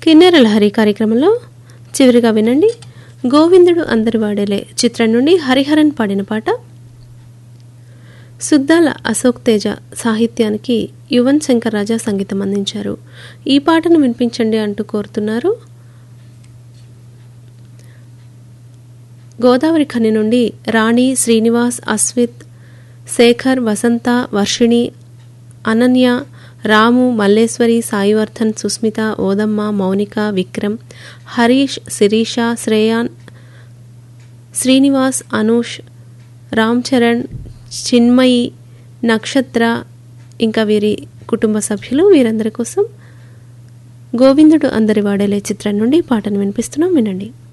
కిన్నెర లహరి కార్యక్రమంలో చివరిగా వినండి గోవిందుడు అందరి వాడేలే చిత్రం నుండి హరిహరన్ పాడిన పాట సుద్దాల అశోక్ తేజ సాహిత్యానికి యువన్ శంకర్ రాజా సంగీతం అందించారు ఈ పాటను వినిపించండి అంటూ కోరుతున్నారు గోదావరి ఖని నుండి రాణి శ్రీనివాస్ అస్విత్ శేఖర్ వసంత వర్షిణి అనన్య రాము మల్లేశ్వరి సాయివర్ధన్ సుస్మిత ఓదమ్మ మౌనిక విక్రమ్ హరీష్ శిరీష శ్రేయాన్ శ్రీనివాస్ అనూష్ రామ్ చరణ్ చిన్మయి నక్షత్ర ఇంకా వీరి కుటుంబ సభ్యులు వీరందరి కోసం గోవిందుడు అందరి వాడేలే చిత్రం నుండి పాటను వినిపిస్తున్నాం వినండి